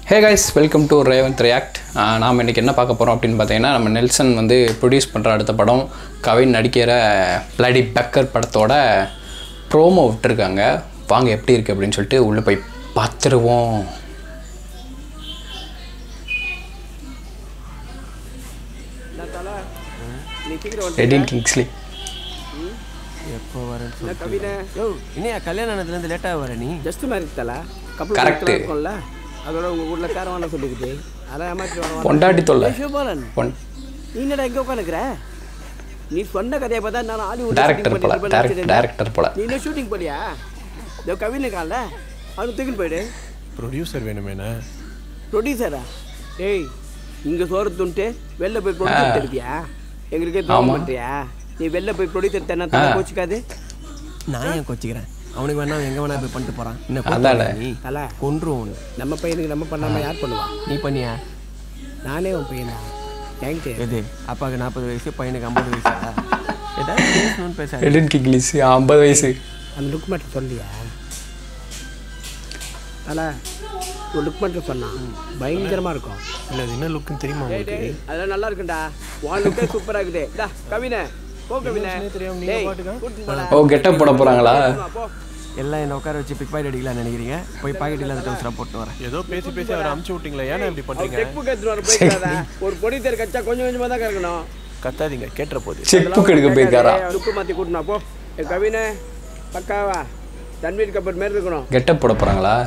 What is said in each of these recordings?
Hey guys welcome to Revanth react நாம் இன்றைக்கி என்ன பார்க்க போகிறோம் அப்படின்னு பார்த்தீங்கன்னா நம்ம நெல்சன் வந்து ப்ரொடியூஸ் பண்ணுற அடுத்த படம் கவின் நடிக்கிற பிளடி பெக்கர் படத்தோட ப்ரோமோ விட்டுருக்காங்க வாங்க எப்படி இருக்குது அப்படின்னு சொல்லிட்டு உள்ளே போய் பார்த்துருவோம் நீ சீக்கிரம் வந்து ரெடின் கிங்ஸ்லி எப்போ வரேன்னு என்ன கவிதை யோ இன்னையா கல்யாணத்துலேருந்து லேட்டாக வர நீ ஜஸ்ட் மேரேஜ் தல கப்பல் Correct. இருக்கும்ல அதோட உங்க ஊர்ல காரவான சொல்லிக்குது அதான் ஏமாற்றி வரவான் பொண்டாட்டி தொல்லை சிவபாலன் ஒன் நீ என்னடா எங்க உட்காந்துக்கிற நீ சொன்ன கதையை பார்த்தா நான் ஹாலிவுட் டேரக்டர் போல டேரக்ட் டேரக்டர் போல நீ என்ன ஷூட்டிங் போலியா இந்த கவின் இருக்கான்ல அவனு தூக்கின்னு போயிடு ப்ரொடியூசர் வேணுமேண்ணே ப்ரொடியூசரா டேய் இங்க சோறு துண்டு வெளில போய் ப்ரொடியூசர் தெரிப்பியா எங்களுக்கே தோண ஆமா. மாட்டியா நீ வெளில போய் ப்ரொடியூசர் தானே தலை கோச்சிக்காது நான் ஏன் கொச்சிக்கிறேன் அவனுக்கு வேணா அவன் எங்கே வேணா போய் பண்ணிட்டு போகிறான் என்ன அதானே. நீ தல கொன்றும் ஒன்று நம்ம பையனுக்கு நம்ம பண்ணாம யார் பண்ணுவா நீ பண்ணியா நானே உன் பையன் தான் தேங்க்யூ எது அப்பாவுக்கு நாற்பது வயசு பையனுக்கு ஐம்பது வயசா ஏதாவது பேசணும்னு பேச ரெடின் கிங்லிஸ் ஐம்பது வயசு அந்த லுக் மட்டும் சொல்லியா தல ஒரு லுக் மட்டும் சொன்னான் பயங்கரமா இருக்கும் இல்லை அது என்ன லுக்குன்னு தெரியுமா உங்களுக்கு அதெல்லாம் நல்லா இருக்குண்டா உன் லுக்கே சூப்பரா இருக்குது டா கவினை போ கவினை தெரியாம நீங்க டேய், பாட்டுக்கா? கூட்டின்னு போடா. ஓ கெட்டப் போட போகிறாங்களா போ எல்லாம் என்னை உட்கார வச்சு பிக் பாக்கெட் அடிக்கலாம்னு நினைக்கிறீங்க போய் பாக்கெட் இல்லாத டவுசரா போட்டு வரேன் ஏதோ பேசி பேசி அவரை அமுச்சு விட்டீங்களா ஏன்னா இப்படி அவர் பண்றீங்க செக் புக் எடுத்துட்டு வர போய்க்காத ஒரு பொடி தேர் கச்சா கொஞ்சம் கொஞ்சமா தான் கறக்கணும் கத்தாதீங்க கேட்டுற போது செக் புக் எடுக்க போயிருக்காரா லுக்கு மாத்தி கூட்டினா போ ஏ கவினை பக்காவா தன்வீர் கபூர் மாதிரி இருக்கணும் கெட்டப் போட போகிறாங்களா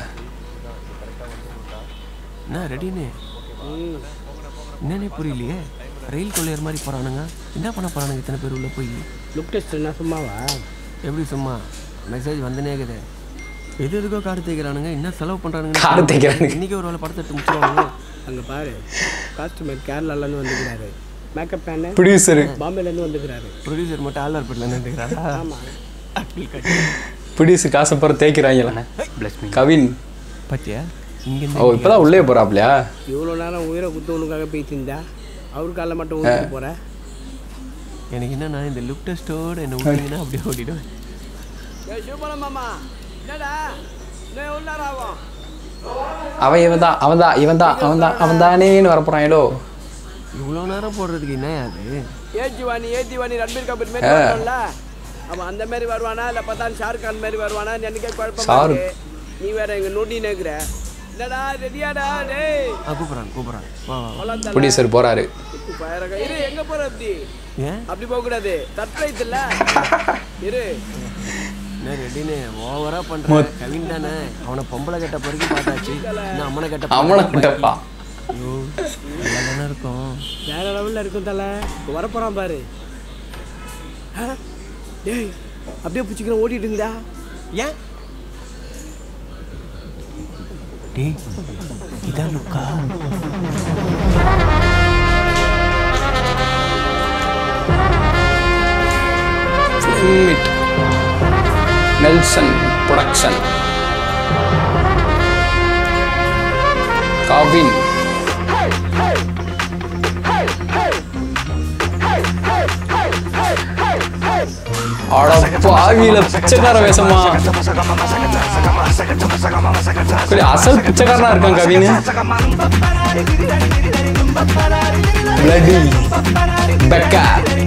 என்ன ரெடின்னு ம். என்னன்னே புரியலையே ரயில் கொள்ளையர் மாதிரி போகிறானுங்க என்ன பண்ண போகிறானுங்க இத்தனை பேர் உள்ள போய் லுக் டெஸ்ட் என்ன சும்மாவா எப்படி சும்மா மெசேஜ் வந்துனே இருக்குது எது எதுக்கோ காடு தேய்க்கிறானுங்க என்ன செலவு பண்ணுறானுங்க காடு தேய்க்கிறானுங்க. இன்னைக்கு ஒரு வேலை படத்தை எடுத்து முடிச்சிருவாங்க அங்க பாரு காஸ்டியூமர் கேரளாலேருந்து வந்துக்கிறாரு மேக்கப் மேனு ப்ரொடியூசரு பாம்பேலேருந்து வந்துக்கிறாரு ப்ரொடியூசர் மட்டும் ஆழ்வார்பேட்டில் நின்றுக்கிறாரா ஆமா ப்ரொடியூசர் காசு போகிற தேய்க்கிறாங்களே கவின் பாத்தியா இங்கே ஓ இப்போதான் உள்ளே போகிறாப்லையா இவ்வளோ நேரம் உயிரை குத்தவனுக்காக பேசியிருந்தா அவர் காலில் மட்டும் ஊற்றிட்டு போற எனக்கு என்னன்னா இந்த லுக் டெஸ்ட்டோட என்ன விட்டீங்கன்னா அப்படியே ஓடிடுவேன் ஏ சிவபாலம் மாமா என்னடா இன்னும் எவ்வளோ நேரம் ஆகும் அவன் இவன் தான் அவன் தான் இவன் தான் அவன் தான் அவன் தானேன்னு வரப்போறாங்களோ இவ்வளோ நேரம் போடுறதுக்கு என்ன அது ஏஜி வாணி ஏஜி வாணி ரன்பீர் கபூர் மாரி வருவான்ல அவன் அந்த மாதிரி வருவானா இல்லை பார்த்தா ஷாருக் கான் மாதிரி வருவானா எனக்கே குழப்பமா ஷாருக். இருக்கு நீ வேற எங்க நோண்டி நேக்குற என்னடா ரெடியாடா டேய் ஆ கூப்பிட்றான் கூப்பிட்றான் வா வா வா. அவ்வளோ தலை ப்ரொடியூசர் போகிறாரு பயரக இரு எங்க போற அப்படி ஏன் அப்படி போக கூடாது சர்ப்ரைஸ் இல்ல இரு என்ன ரெடின்னு ஓவரா பண்ற கவின் தானே அவனை பொம்பளை கட்ட பிறகு பார்த்தாச்சு இன்னும் அம்மனை கட்ட அவனை கிட்டப்பா ஐயோ நல்லா தானே இருக்கும் வேற லெவல்ல இருக்கும் தல இப்போ வரப்போறான் பாரு ஆ? டேய் அப்படியே பிடிச்சிக்கிறோம் ஓடிட்டுங்கடா ஏன் டேய் இதான் லுக்கா இட் நெல்சன் ப்ரொடக்ஷன் கவின் அட பாவியில பிச்சைக்கார வேஷமா இப்படி அசல் பிச்சைக்காரனா இருக்கான் Kavin bloody beggar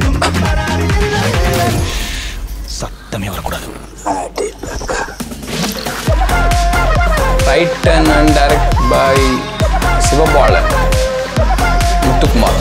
written and directed by Sivabalan Muthukumar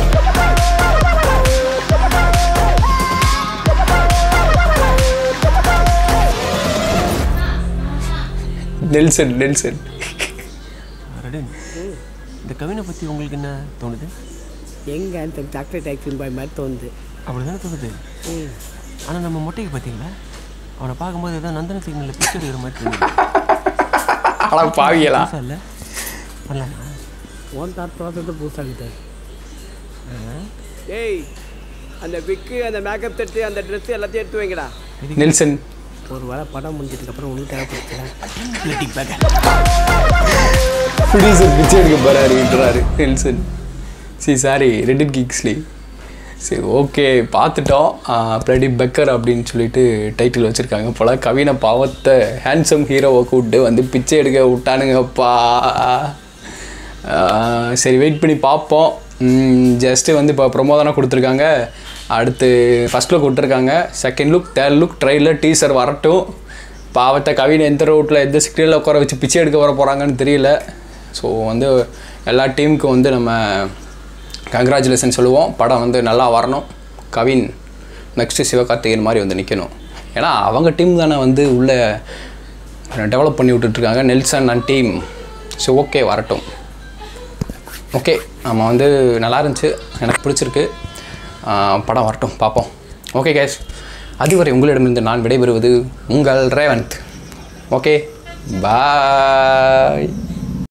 Nelson Nelson Redin இந்த கவினை பற்றி உங்களுக்கு என்ன தோணுது எங்க அந்த டாக்டர் டாக்ஸி பாய் மாதிரி தோணுது அப்படி தானே தோணுது ம். ஆனால் நம்ம மொட்டைக்கு பார்த்தீங்களா அவனை பார்க்கும்போது ஏதோ நந்தன சிக்னலில் பிக்சர் எடுக்கிற மாதிரி தோணுது ஆனா பாவியலா புதுசா இல்ல பண்ணலாமா ஓன் தாட் ப்ராசஸ் புதுசாகிட்டு ஏய் அந்த விக்கு அந்த மேக்கப் தட்டு அந்த ட்ரெஸ் எல்லாத்தையும் எடுத்து வைங்கடா நெல்சன் ஒரு வேளை படம் முடிஞ்சதுக்கு அப்புறம் ஒன்றும் தேவைப்படுத்தல ப்ரொடியூசர் பிச்சை எடுக்க போறாருன்றாரு நெல்சன் சரி சாரி ரெடிட் கிக்ஸ்லி சரி ஓகே பார்த்துட்டோம் பிளடி பெக்கர் அப்படின்னு சொல்லிட்டு டைட்டில் வச்சுருக்காங்க போல் கவின பாவத்தை ஹேண்ட்ஸம் ஹீரோவை கூப்பிட்டு வந்து பிச்சை எடுக்க விட்டானுங்கப்பா ஆஹ் சரி வெயிட் பண்ணி பார்ப்போம் ஜஸ்ட்டு வந்து இப்போ ப்ரொமோ தானே கொடுத்துருக்காங்க அடுத்து ஃபஸ்ட் லுக் விட்டுருக்காங்க second look third look trailer teaser வரட்டும் பாவத்தை கவின் எந்த ரோட்டில் எந்த ஸ்க்ரீனில் உட்கார வச்சு பிச்சை எடுக்க வர போகிறாங்கன்னு தெரியல ஸோ வந்து எல்லா டீமுக்கும் வந்து நம்ம கங்க்ராச்சுலேஷன் சொல்லுவோம் படம் வந்து நல்லா வரணும் கவின் நெக்ஸ்ட்டு சிவகார்த்திகேயன் மாதிரி வந்து நிற்கணும் ஏன்னா அவங்க டீம் தானே வந்து உள்ள டெவலப் பண்ணி விட்டுட்ருக்காங்க Nelson and team so okay வரட்டும் ஓகே நம்ம வந்து நல்லா இருந்துச்சு எனக்கு பிடிச்சிருக்கு ஆஹ் படம் வரட்டும் பார்ப்போம் ஓகே கேஸ் அதுவரை உங்களிடமிருந்து நான் விடைபெறுவது உங்கள் ரேவந்த் ஓகே பாய்